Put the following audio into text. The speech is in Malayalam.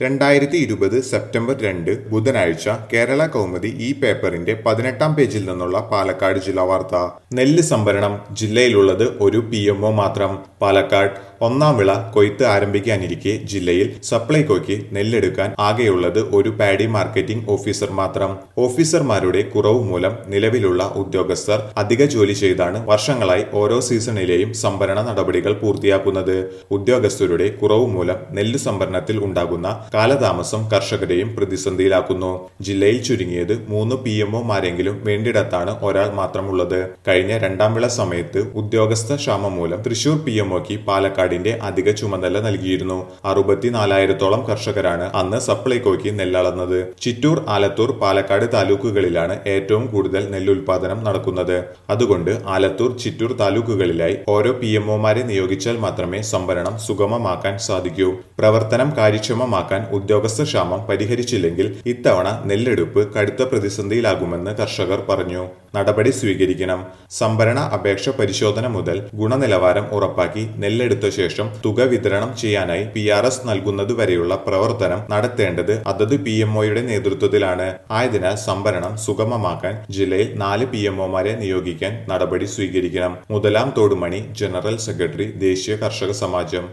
രണ്ടായിരത്തി ഇരുപത് സെപ്റ്റംബർ രണ്ട് ബുധനാഴ്ച കേരള കൗമുദി ഈ പേപ്പറിന്റെ പതിനെട്ടാം പേജിൽ നിന്നുള്ള പാലക്കാട് ജില്ലാ വാർത്ത നെല്ല് സംഭരണം ജില്ലയിലുള്ളത് ഒരു പി എംഒ മാത്രം പാലക്കാട് ഒന്നാം വിള കൊയ്ത്ത് ആരംഭിക്കാനിരിക്കെ ജില്ലയിൽ സപ്ലൈകോയ്ക്ക് നെല്ലെടുക്കാൻ ആകെയുള്ളത് ഒരു പാഡി മാർക്കറ്റിംഗ് ഓഫീസർ മാത്രം ഓഫീസർമാരുടെ കുറവ് മൂലം നിലവിലുള്ള ഉദ്യോഗസ്ഥർ അധിക ജോലി ചെയ്താണ് വർഷങ്ങളായി ഓരോ സീസണിലെയും സംഭരണ നടപടികൾ പൂർത്തിയാക്കുന്നത് ഉദ്യോഗസ്ഥരുടെ കുറവ് മൂലം നെല്ല് സംഭരണത്തിൽ ഉണ്ടാകുന്ന കാലതാമസം കർഷകരെയും പ്രതിസന്ധിയിലാക്കുന്നു ജില്ലയിൽ ചുരുങ്ങിയത് മൂന്ന് പി എംഒമാരെങ്കിലും വേണ്ടിടത്താണ് ഒരാൾ മാത്രമുള്ളത് കഴിഞ്ഞ രണ്ടാം വിള സമയത്ത് ഉദ്യോഗസ്ഥ ക്ഷാമം മൂലം തൃശൂർ പി എംഒക്ക് പാലക്കാടിന്റെ അധിക ചുമതല നൽകിയിരുന്നു അറുപത്തിനാലായിരത്തോളം കർഷകരാണ് അന്ന് സപ്ലൈകോയ്ക്ക് നെല്ലളന്നത് ചിറ്റൂർ ആലത്തൂർ പാലക്കാട് താലൂക്കുകളിലാണ് ഏറ്റവും കൂടുതൽ നെല്ലുൽപാദനം നടക്കുന്നത് അതുകൊണ്ട് ആലത്തൂർ ചിറ്റൂർ താലൂക്കുകളിലായി ഓരോ പി എംഒമാരെ നിയോഗിച്ചാൽ മാത്രമേ സംഭരണം സുഗമമാക്കാൻ സാധിക്കൂ പ്രവർത്തനം കാര്യക്ഷമമാക്കാൻ ഉദ്യോഗസ്ഥ ക്ഷാമം പരിഹരിച്ചില്ലെങ്കിൽ ഇത്തവണ നെല്ലെടുപ്പ് കടുത്ത പ്രതിസന്ധിയിലാകുമെന്ന് കർഷകർ പറഞ്ഞു നടപടി സ്വീകരിക്കണം സംഭരണ അപേക്ഷ പരിശോധന മുതൽ ഗുണനിലവാരം ഉറപ്പാക്കി നെല്ലെടുത്ത ശേഷം തുക വിതരണം ചെയ്യാനായി പി ആർ എസ് നൽകുന്നതുവരെയുള്ള പ്രവർത്തനം നടത്തേണ്ടത് അതത് പി എംഒയുടെ നേതൃത്വത്തിലാണ് ആയതിനാൽ സംഭരണം സുഗമമാക്കാൻ ജില്ലയിൽ നാല് പി എംഒമാരെ നിയോഗിക്കാൻ നടപടി സ്വീകരിക്കണം മുതലാം തോടുമണി ജനറൽ സെക്രട്ടറി ദേശീയ കർഷക സമാജം